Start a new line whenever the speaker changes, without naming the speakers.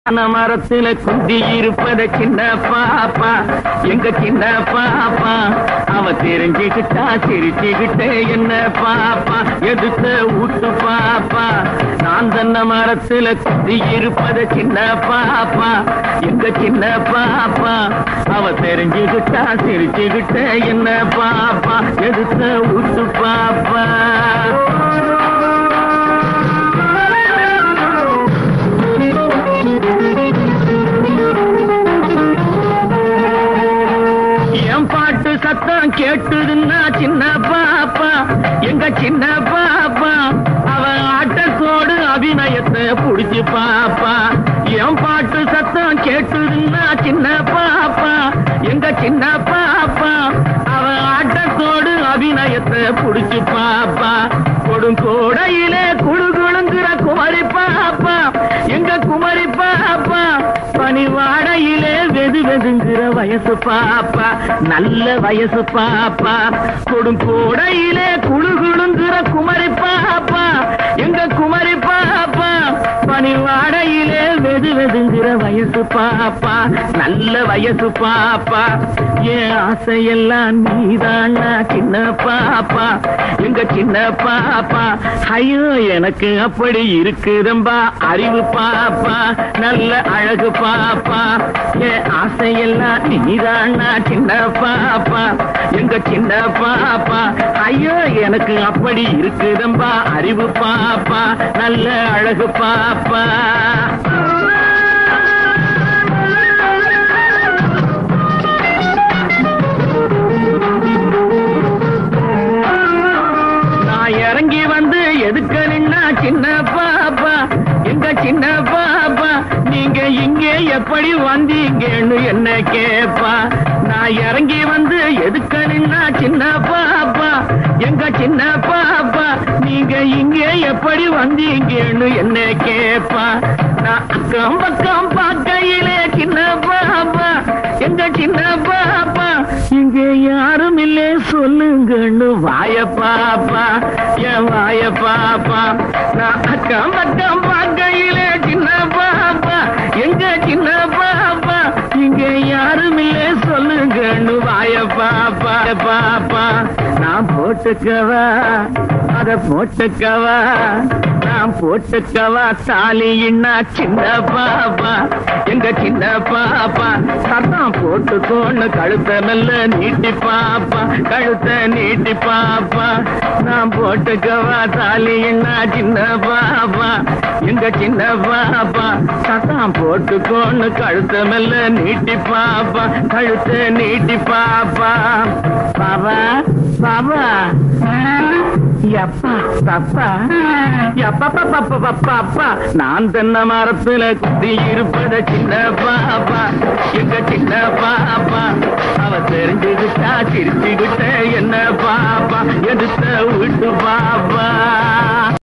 ஆன மரத்துல குந்தி இருப்பத சின்ன பாப்பா எங்க சின்ன பாப்பா அவ தெரிஞ்சுக்கிட்டா சிரிச்சுக்கிட்டே என்ன பாப்பா எதுக்க ஊட்டு பாப்பா நான் தன்ன மரத்துல குந்தி இருப்பத சின்ன பாப்பா எங்க சின்ன பாப்பா அவ தெரிஞ்சுக்கிட்டா சிரிச்சுக்கிட்டே என்ன பாப்பா எதுக்க ஊட்டு பாப்பா என் பாட்டு சத்தம் கேட்டுதுன்னா சின்ன பாப்பா எங்க சின்ன பாப்பா அவ ஆட்டத்தோடு அபிநயத்தை புடிச்சு பாப்பா என் பாட்டு சத்தம் கேட்டுதுன்னா சின்ன பாப்பா எங்க சின்ன பாப்பா அவ ஆட்டத்தோடு அபிநயத்தை புடிச்சு பாப்பா கொடுங்கோடையிலே குழு குழுங்குற குமரி பாப்பா எங்க குமரி பாப்பா பனிவாடையிலே வெது வெதுங்கிற வயசு பாப்பா நல்ல வயசு பாப்பா கொடுங்கோடையிலே குழு குழுங்குற குமரி பாப்பா எங்க குமரி பாப்பா பனிவாடையிலே வெது வெதுங்கிற வயசு பாப்பா நல்ல வயசு பாப்பா என் ஆசையெல்லாம் நீதானா சின்ன பாப்பா எங்க சின்ன பாப்பா ஐயோ எனக்கு அப்படி இருக்குதம்பா அறிவு பாப்பா நல்ல அழகு பாப்பா என் ஆசையெல்லாம் நீதானா சின்ன பாப்பா எங்க சின்ன பாப்பா ஐயோ எனக்கு அப்படி இருக்குதம்பா அறிவு பாப்பா நல்ல அழகு பாப்பா நான் இறங்கி வந்து எதுக்க நின்னா சின்ன பாப்பா எங்க சின்ன பாப்பா நீங்க இங்கே எப்படி வந்தீங்கன்னு என்ன கேப்பா நான் இறங்கி வந்து எதுக்க நின்னா சின்ன பாப்பா எங்க சின்ன பாப்பா நீங்க இங்கே எப்படி வந்தீங்கன்னு என்ன கேப்பா நான் அக்கம் பக்கம் பார்க்கையிலே சின்ன பாப்பா எங்க சின்ன பாப்பா இங்க யாரும் இல்லே சொல்லுங்கன்னு வாய பாப்பா என் வாய பாப்பா நான் அக்கம் பக்கம் பார்க்கையிலே சின்ன பாப்பா எங்க சின்ன பாப்பா இங்க யாரும் இல்லே சொல்லுங்கன்னு வாய பாப்பா பாப்பா நான் போட்டுக்கவா அத போட்டுக்கவா நான் போட்டுக்கவா தாலின்னா சின்ன பாப்பா எங்க சின்ன பாப்பா சத்தம் போட்டுக்கோன்னு கழுத்த நல்ல நீட்டி பாப்பா கழுத்த நீட்டி பாப்பா நான் போட்டுக்கவா தாலின்னா சின்ன பாப்பா எங்க சின்ன பாப்பா சத்தம் போட்டுக்கோன்னு கழுத்த மெல்ல நீட்டி பாப்பா கழுத்த நீட்டி பாப்பா பாபா பாபா எப்பா தப்பா எப்பா பாப்பா பாப்பா அப்பா நான் தென்ன மரத்துல குத்தி இருப்பத சின்ன பாப்பா எங்க சின்ன பாப்பா அவ தெரிஞ்சுக்கிட்டா சிரிச்சுக்கிட்ட என்ன பாப்பா எதுத்த விட்டு பாப்பா